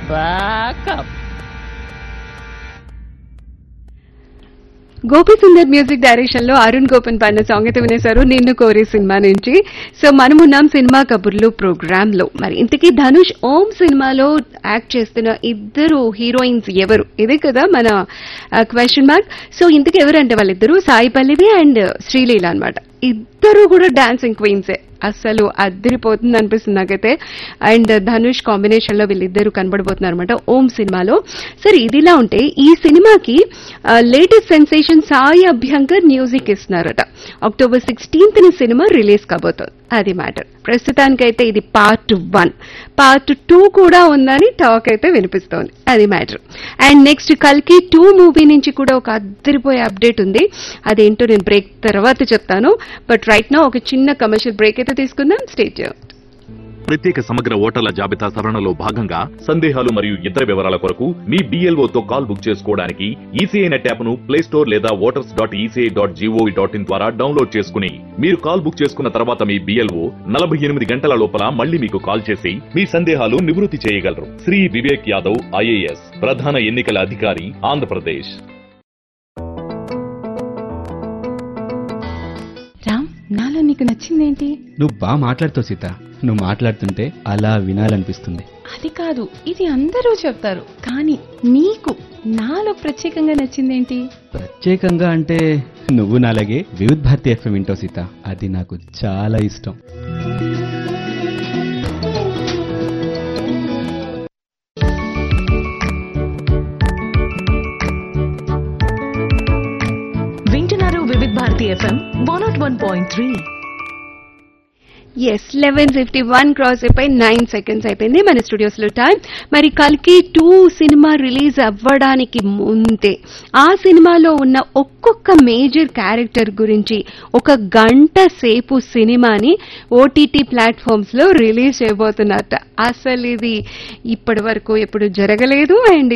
backup Gopi Sundar music direction లో అరుణ్ గోపన్ పన్న song అయితే వినేశారు నిన్ను కోరి సినిమా నుంచి సో మనమున్నాం సినిమా కబుర్లు ప్రోగ్రామ్ లో మరి ఇంతకీ ధనుష్ ఓం సినిమాలో యాక్ట్ చేస్తున్న ఇద్దరు హీరోయిన్స్ ఎవరు ఇదే కదా మన క్వశ్చన్ మార్క్ సో ఇంతకీ ఎవరంటే వాళ్ళిద్దరు సాయి పల్లవి అండ్ శ్రీలీల అన్నమాట ఇద్దరు కూడా డాన్సింగ్ క్వీన్సే అస్సలు అద్దరిపోతుంది అనిపిస్తుంది నాకైతే అండ్ ధనుష్ కాంబినేషన్ లో వీళ్ళిద్దరు కనబడబోతున్నారు అనమాట ఓం సినిమాలో సరే ఇదిలా ఉంటే ఈ సినిమాకి latest sensation Sai Abhyankar music ఇస్తున్నారట అక్టోబర్ సిక్స్టీన్త్ ని సినిమా రిలీజ్ కాబోతోంది అది మ్యాటర్ ప్రస్తుతానికైతే ఇది పార్ట్ వన్ పార్ట్ టూ కూడా ఉందని టాక్ అయితే వినిపిస్తోంది అది మ్యాటర్ అండ్ నెక్స్ట్ కల్కి టూ మూవీ నుంచి కూడా ఒక అద్దరిపోయే అప్డేట్ ఉంది అదేంటో నేను బ్రేక్ తర్వాత చెప్తాను బట్ రైట్ నా ఒక చిన్న కమర్షియల్ బ్రేక్ అయితే తీసుకుందాం స్టేట్ ప్రత్యేక సమగ్ర ఓటర్ల జాబితా సవరణలో భాగంగా సందేహాలు మరియు ఇతర వివరాల కొరకు మీ BLO తో కాల్ బుక్ చేసుకోవడానికి ఈసీఐ నెట్ యాప్ ను ప్లే స్టోర్ లేదా voters dot ECI dot gov dot in ద్వారా డౌన్లోడ్ చేసుకుని మీరు కాల్ బుక్ చేసుకున్న తర్వాత మీ బిఎల్ఓ నలభై ఎనిమిది గంటల లోపల మళ్ళీ మీకు కాల్ చేసి మీ సందేహాలు నివృత్తి చేయగలరు శ్రీ వివేక్ యాదవ్ ఐఏఎస్ ప్రధాన ఎన్నికల అధికారి ఆంధ్రప్రదేశ్ రామ్ నాలో నీకు నచ్చిందేంటి నువ్వు బాగా మాట్లాడుతావు సీత నువ్వు మాట్లాడుతుంటే అలా వినాలనిపిస్తుంది అది కాదు ఇది అందరూ చెప్తారు కానీ నీకు నాలో ప్రత్యేకంగా నచ్చిందేంటి ప్రత్యేకంగా అంటే నువ్వు నాలాగే వివిధ్ భారతి ఎఫ్ఎం వింటావు సీత అది నాకు చాలా ఇష్టం వింటున్నారు Vividh Bharati FM one nought one point three yes eleven fifty one cross అయిపోయి నైన్ సెకండ్స్ అయిపోయింది మన స్టూడియోస్ లో టైం మరి కల్కి టూ సినిమా రిలీజ్ అవ్వడానికి ముందే ఆ సినిమాలో ఉన్న ఒక్కొక్క మేజర్ క్యారెక్టర్ గురించి ఒక గంట సేపు సినిమాని ఓటీటీ ప్లాట్ఫామ్స్ లో రిలీజ్ చేయబోతున్నట్ట అసలు ఇది ఇప్పటి వరకు ఎప్పుడు జరగలేదు అండ్